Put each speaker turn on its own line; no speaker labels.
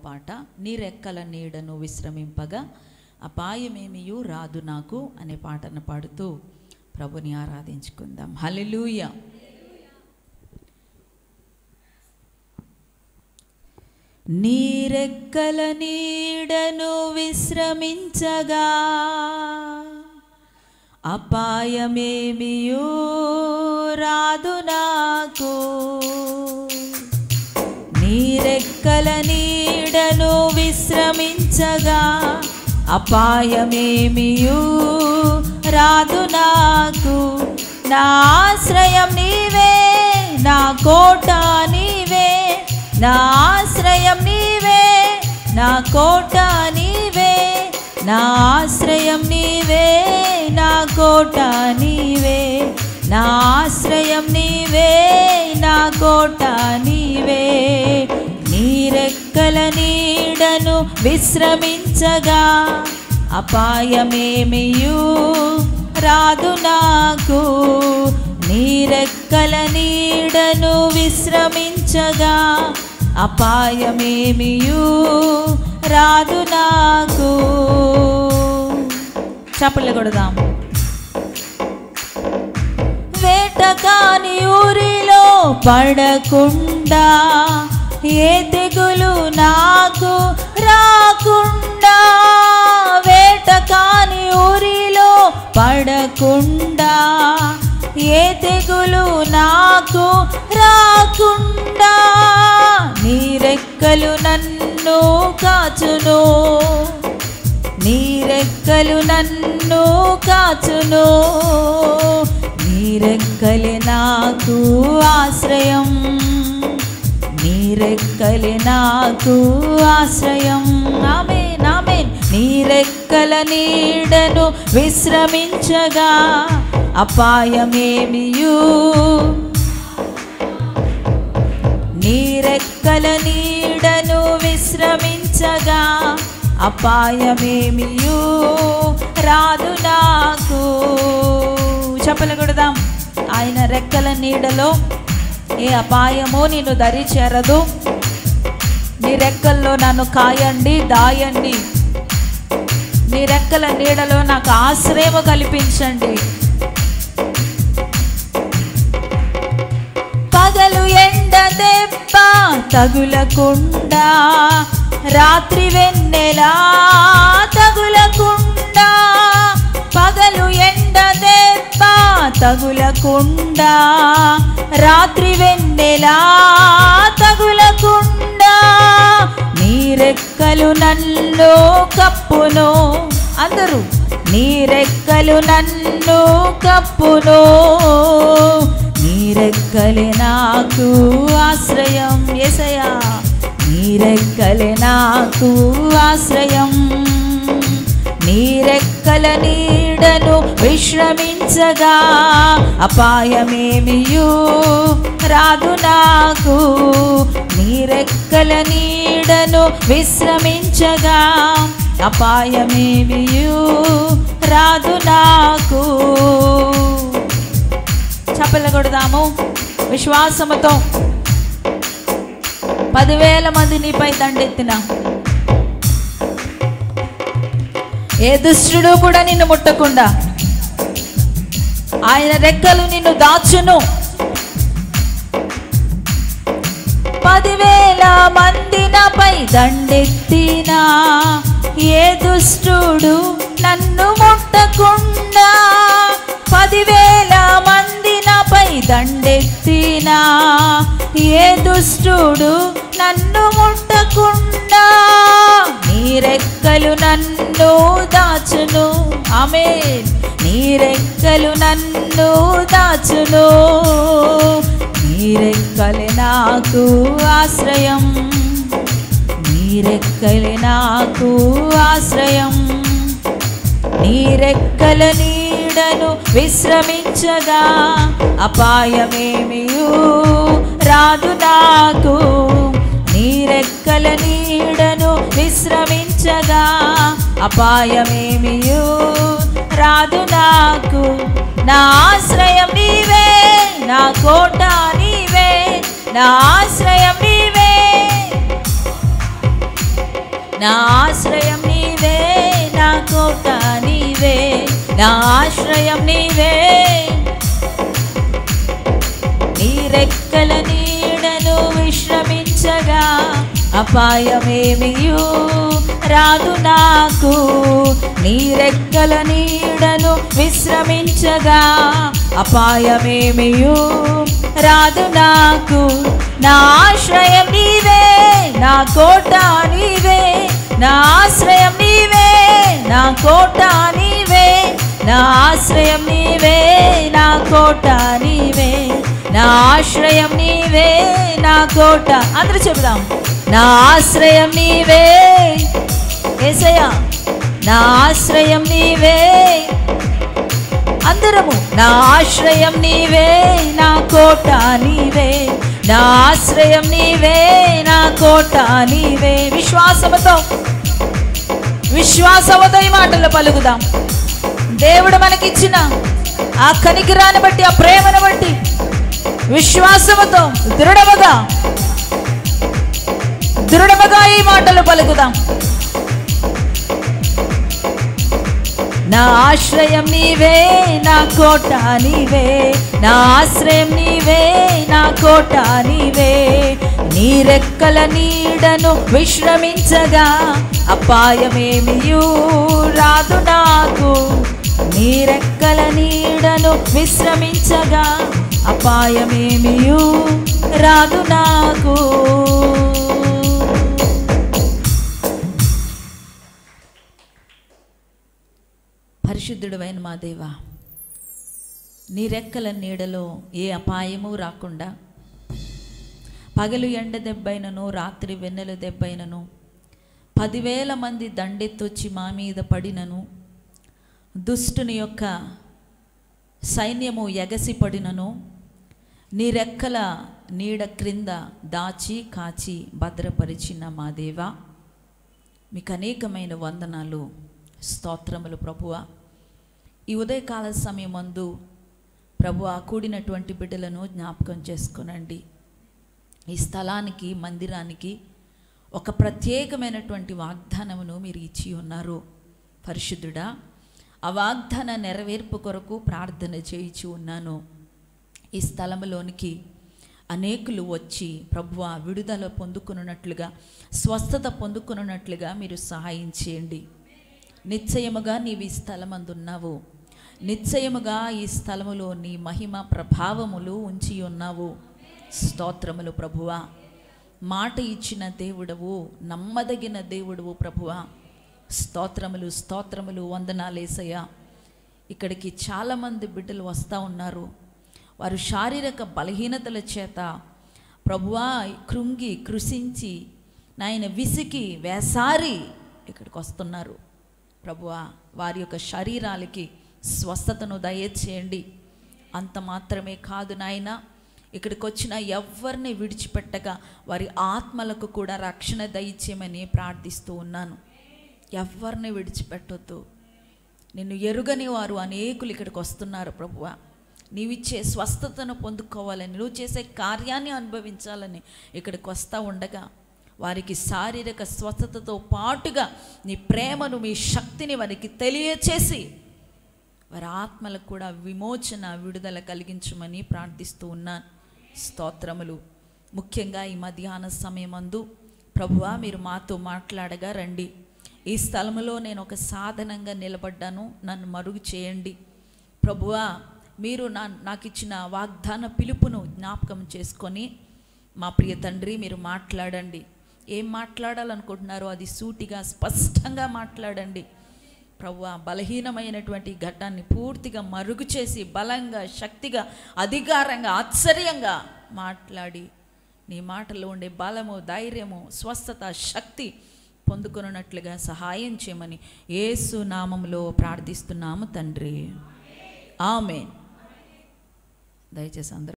పాట నీ రెక్కల నీడను విశ్రమింపగా అపాయమేమియు రాదు నాకు అనే పాటను పాడుతూ ప్రభుని ఆరాధించుకుందాం హల్లెలూయా నీ రెక్కల నీడను విశ్రమించగా అపాయమేమియూ రాదు నాకు నీ రెక్కల నీడను విశ్రమించగా అపాయమేమియూ రాదు నాకు నా ఆశ్రయం నీవే నా కోట నీవే నా ఆశ్రయం నీవే నా కోట నీవే నా ఆశ్రయం నీవే నా కోట నీవే నా ఆశ్రయం నీవే నా కోట నీవే నీ రెక్కల నీడను విశ్రమించగా అపాయమేమియూ రాదు నాకు నీ రెక్కల నీడను విశ్రమించగా అపాయమేమియూ రాదు నాకు చప్పట్లు కొడదాం వేటకాని ఊరిలో పడకుండా ఏ తెగులు నాకు రాకుండా వేటకాని ఊరిలో పడకుండా ఏ తెగులు నాకు రాకుండా నీ రెక్కలు నన్ను కాచును నీ రెక్కలు నన్ను కాచును నీ రెక్కలే నాకు ఆశ్రయం నీ రెక్కలే నాకు ఆశ్రయం ఆమె నామే నీ రెక్కల నీడను విశ్రమించగా అపాయమేమియూ నీ రెక్కల నీడను విశ్రమించగా అపాయమేమియూ రాదు నాకు చెప్పలు కొడదాం ఆయన రెక్కల నీడలో ఏ అపాయమో నేను దరి చేరదు నీ రెక్కల్లో నన్ను కాయండి దాయండి నీ రెక్కల నీడలో నాకు ఆశ్రయం కల్పించండి పగలు ఎండ దెబ్బ తగులకుండా రాత్రి వెన్నెలా తగులకుండా పగలు ఎండ దెబ్బ తగులకుండా రాత్రి వెన్నెలా తగులకుండా నీ రెక్కలు నన్ను కప్పును అందరూ నీ రెక్కలు నన్ను కప్పును నీ రెక్కలే నాకు ఆశ్రయం ఎసయా నీ రెక్కలే నాకు ఆశ్రయం నీ రెక్కల నీడను విశ్రమించగా అపాయమేమియూ రాదు నాకు నీ రెక్కల నీడను విశ్రమించగా అపాయమేమియూ రాదు నాకు చప్పలు కొడదాము విశ్వాసముతో పదివేల మంది నీపై దండెత్తిన ఏ దుష్టుడు కూడా నిన్ను ముట్టకుండా ఆయన రెక్కలు నిన్ను దాచును పదివేల మంది నాపై దండెత్తినా ఏ దుష్టుడు నన్ను ముట్టకుండా పదివేల మంది నాపై దండెత్తినా ఏ దుష్టుడు నన్ను ముట్టకుండా నీ రెక్కలు నన్ను దాచును ఆమె నీ రెక్కలు నన్ను దాచును నీ రెక్కలే నాకు ఆశ్రయం నీ రెక్కలే నాకు ఆశ్రయం నీ రెక్కల నీడను విశ్రమించగా అపాయమేమియూ రాదు నాకు నీ రెక్కల నీడను విశ్రమించగా అపాయమేమియూ రాదు నాకు నా ఆశ్రయం నీవే నా కోట నీవే నా ఆశ్రయం నీవే నా ఆశ్రయం నీవే నా కోట నీవే నా ఆశ్రయం నీవే నీ రెక్కల నీడను విశ్రమించగా అపాయమేమియు రాదు నాకు నీ రెక్కల నీడను విశ్రమించగా అపాయమేమియు రాదు నాకు నా ఆశ్రయం నీవే నా కోట నీవే నా ఆశ్రయం నీవే నా కోట నీవే నా ఆశ్రయం నీవే నా కోట నీవే నా ఆశ్రయం నీవే నా కోట అందరూ చెబుదాం నా ఆశ్రయం నీవే ఏసయ్యా నా ఆశ్రయం నీవే అందరము నా ఆశ్రయం నీవే నా కోట నీవే నా ఆశ్రయం నీవే నా కోట నీవే విశ్వాసముతో విశ్వాసముతో ఈ మాటలు పలుకుదాం దేవుడు మనకిచ్చిన ఆ కనికిరాన్ని బట్టి ఆ ప్రేమను బట్టి విశ్వాసముతో దృఢముగా దృఢముగా ఈ మాటలు పలుకుదాం నా ఆశ్రయం నీవే నా కోట నీవే నా ఆశ్రయం నీవే నా కోట నీవే నీ రెక్కల నీడను విశ్రమించగా అపాయమేమియు రాదు నాకు నీ రెక్కల నీడను విశ్రమించగా అపాయమేమియు రాదు నాకు పరిశుద్ధుడైన మా దేవా నీ రెక్కల నీడలో ఏ అపాయము రాకుండా పగలు ఎండ దెబ్బైనను రాత్రి వెన్నెల దెబ్బైనను పదివేల మంది దండెత్తొచ్చి మా మీద పడినను దుష్టుని యొక్క సైన్యము ఎగసి పడినను నీ రెక్కల నీడ క్రింద దాచి కాచి భద్రపరిచిన మా దేవా మీకు అనేకమైన వందనాలు స్తోత్రములు ప్రభువ ఈ ఉదయకాల సమయమందు ప్రభు ఆ కూడినటువంటి బిడ్డలను జ్ఞాపకం చేసుకునండి ఈ స్థలానికి మందిరానికి ఒక ప్రత్యేకమైనటువంటి వాగ్దానమును మీరు ఇచ్చి ఉన్నారు పరిశుద్ధుడా ఆ వాగ్దాన నెరవేర్పు కొరకు ప్రార్థన చేయించి ఉన్నాను ఈ స్థలంలోనికి అనేకులు వచ్చి ప్రభువ విడుదల పొందుకున్నట్లుగా స్వస్థత పొందుకున్నట్లుగా మీరు సహాయం చేయండి నిశ్చయముగా నీవు ఈ స్థలమందున్నావు నిశ్చయముగా ఈ స్థలములో నీ మహిమ ప్రభావములు ఉంచి ఉన్నావు స్తోత్రములు ప్రభువా మాట ఇచ్చిన దేవుడవు నమ్మదగిన దేవుడవు ప్రభువా స్తోత్రములు స్తోత్రములు వందనాలేసయ్యా ఇక్కడికి చాలామంది బిడ్డలు వస్తూ ఉన్నారు వారు శారీరక బలహీనతల చేత ప్రభువా కృంగి కృషించి నాయన విసికి వేసారి ఇక్కడికి వస్తున్నారు ప్రభువా వారి యొక్క శరీరాలకి స్వస్థతను దయచేయండి అంత మాత్రమే కాదు నాయన ఇక్కడికి వచ్చిన ఎవరిని విడిచిపెట్టగా వారి ఆత్మలకు కూడా రక్షణ దయచేయమని ప్రార్థిస్తూ ఉన్నాను ఎవరిని విడిచిపెట్టొద్దు నిన్ను ఎరుగని వారు అనేకులు ఇక్కడికి వస్తున్నారు ప్రభువ నీవిచ్చే స్వస్థతను పొందుకోవాలని నువ్వు చేసే కార్యాన్ని అనుభవించాలని ఇక్కడికి వస్తూ ఉండగా వారికి శారీరక స్వస్థతతో పాటుగా నీ ప్రేమను మీ శక్తిని వారికి తెలియచేసి వారి ఆత్మలకు కూడా విమోచన విడుదల కలిగించమని ప్రార్థిస్తూ ఉన్నాను స్తోత్రములు ముఖ్యంగా ఈ మధ్యాహ్న సమయమందు ప్రభువా మీరు మాతో మాట్లాడగా రండి ఈ స్థలములో నేను ఒక సాధనంగా నిలబడ్డాను నన్ను మరుగు చేయండి ప్రభువా మీరు నా నాకు ఇచ్చిన వాగ్దాన పిలుపును జ్ఞాపకం చేసుకొని మా ప్రియ తండ్రి మీరు మాట్లాడండి ఏం మాట్లాడాలనుకుంటున్నారో అది సూటిగా స్పష్టంగా మాట్లాడండి ప్రభు బలహీనమైనటువంటి ఘట్టాన్ని పూర్తిగా మరుగు చేసి బలంగా శక్తిగా అధికారంగా ఆశ్చర్యంగా మాట్లాడి నీ మాటలో ఉండే బలము ధైర్యము స్వస్థత శక్తి పొందుకున్నట్లుగా సహాయం చేయమని యేసు నామంలో ప్రార్థిస్తున్నాము తండ్రి ఆమె దయచేసి అందరూ